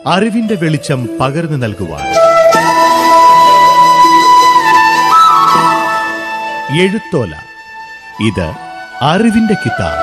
അറിവിന്റെ വെളിച്ചം പകർന്നു നൽകുവാൻ എഴുത്തോല ഇത് അറിവിന്റെ കിതാബ്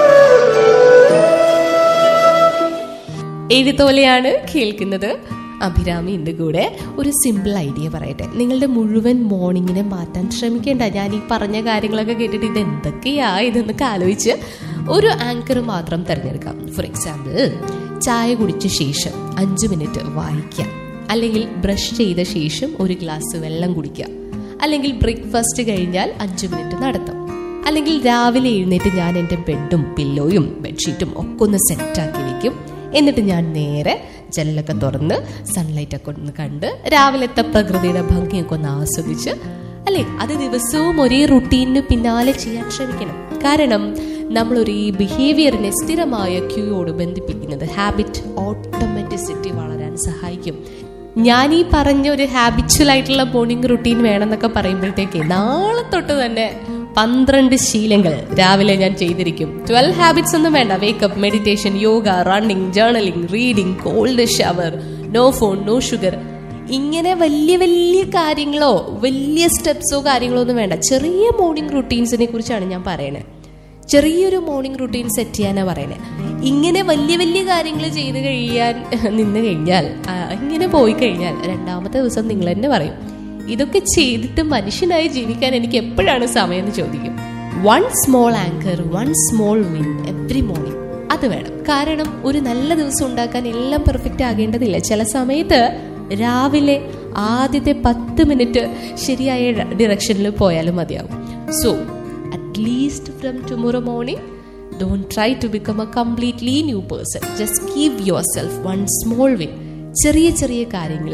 എഴുത്തോലെയാണ് കേൾക്കുന്നത് അഭിരാമി എൻ്റെ കൂടെ ഒരു സിമ്പിൾ ഐഡിയ പറയട്ടെ നിങ്ങളുടെ മുഴുവൻ മോർണിംഗിനെ മാറ്റാൻ ശ്രമിക്കേണ്ട ഞാൻ ഈ പറഞ്ഞ കാര്യങ്ങളൊക്കെ കേട്ടിട്ട് ഇത് എന്തൊക്കെയാ ഇതെന്നൊക്കെ ആലോചിച്ച് ഒരു ആങ്കർ മാത്രം തിരഞ്ഞെടുക്കാം ഫോർ എക്സാമ്പിൾ ചായ കുടിച്ച ശേഷം അഞ്ച് മിനിറ്റ് വായിക്കാം അല്ലെങ്കിൽ ബ്രഷ് ചെയ്ത ശേഷം ഒരു ഗ്ലാസ് വെള്ളം കുടിക്കുക അല്ലെങ്കിൽ ബ്രേക്ക്ഫാസ്റ്റ് കഴിഞ്ഞാൽ അഞ്ച് മിനിറ്റ് നടത്താം അല്ലെങ്കിൽ രാവിലെ എഴുന്നേറ്റ് ഞാൻ എൻ്റെ ബെഡും പില്ലോയും ബെഡ്ഷീറ്റും ഒക്കെ ഒന്ന് സെറ്റാക്കി വെക്കും എന്നിട്ട് ഞാൻ നേരെ ജനലൊക്കെ തുറന്ന് സൺലൈറ്റ് ഒക്കെ ഒന്ന് കണ്ട് രാവിലത്തെ പ്രകൃതിയുടെ ഭംഗിയൊക്കെ ഒന്ന് ആസ്വദിച്ച് അല്ലെ അത് ദിവസവും ഒരേ റുട്ടീനിന് പിന്നാലെ ചെയ്യാൻ ശ്രമിക്കണം കാരണം നമ്മൾ ഒരു ഈ ബിഹേവിയറിനെ സ്ഥിരമായ ക്യൂയോട് ബന്ധിപ്പിക്കുന്നത് ഹാബിറ്റ് ഓട്ടോമാറ്റിസിറ്റി വളരാൻ സഹായിക്കും ഞാൻ ഈ പറഞ്ഞ ഒരു ഹാബിച്വൽ ആയിട്ടുള്ള മോർണിംഗ് റുട്ടീൻ വേണമെന്നൊക്കെ പറയുമ്പോഴത്തേക്ക് നാളെ തൊട്ട് തന്നെ പന്ത്രണ്ട് ശീലങ്ങൾ രാവിലെ ഞാൻ ചെയ്തിരിക്കും ട്വൽവ് ഹാബിറ്റ്സ് ഒന്നും വേണ്ട wake up meditation yoga running journaling reading cold shower no phone no sugar ഇങ്ങനെ വലിയ വലിയ കാര്യങ്ങളോ വലിയ സ്റ്റെപ്സോ കാര്യങ്ങളോ ഒന്നും വേണ്ട ചെറിയ മോർണിംഗ് റുട്ടീൻസിനെ കുറിച്ചാണ് ഞാൻ പറയണത് ചെറിയൊരു മോർണിംഗ് റുട്ടീൻ സെറ്റ് ചെയ്യാനാ പറയുന്നത് ഇങ്ങനെ വലിയ വലിയ കാര്യങ്ങൾ ചെയ്ത് കഴിയാൻ നിന്ന് കഴിഞ്ഞാൽ ആ, ഇങ്ങനെ പോയി കഴിഞ്ഞാൽ രണ്ടാമത്തെ ദിവസം നിങ്ങൾ തന്നെ പറയും ഇതൊക്കെ ചെയ്തിട്ട് മനുഷ്യനായി ജീവിക്കാൻ എനിക്ക് എപ്പോഴാണ് സമയം എന്ന് ചോദിക്കും one small anchor one small win every morning അത് വേണം കാരണം ഒരു നല്ല ദിവസം ഉണ്ടാക്കാൻ എല്ലാം പെർഫെക്റ്റ് ആകേണ്ടതില്ല ചില സമയത്ത് രാവിലെ ആദ്യത്തെ പത്ത് മിനിറ്റ് ശരിയായ ഡിറക്ഷനിൽ പോയാലും മതിയാവും so at least from tomorrow morning don't try to become a completely new person just keep yourself one small win ചെറിയ ചെറിയ കാര്യങ്ങൾ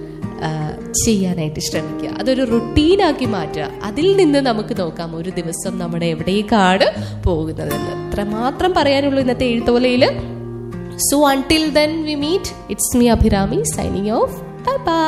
ചെയ്യാനായിട്ട് ശ്രമിക്കുക അതൊരു റുട്ടീനാക്കി മാറ്റുക അതിൽ നിന്ന് നമുക്ക് നോക്കാം ഒരു ദിവസം നമ്മുടെ എവിടേക്കാണ് പോകുന്നതെന്ന് അത്ര മാത്രം പറയാനുള്ളൂ ഇന്നത്തെ എഴുത്തോലയിൽ so until then we meet it's me Abhirami signing off bye by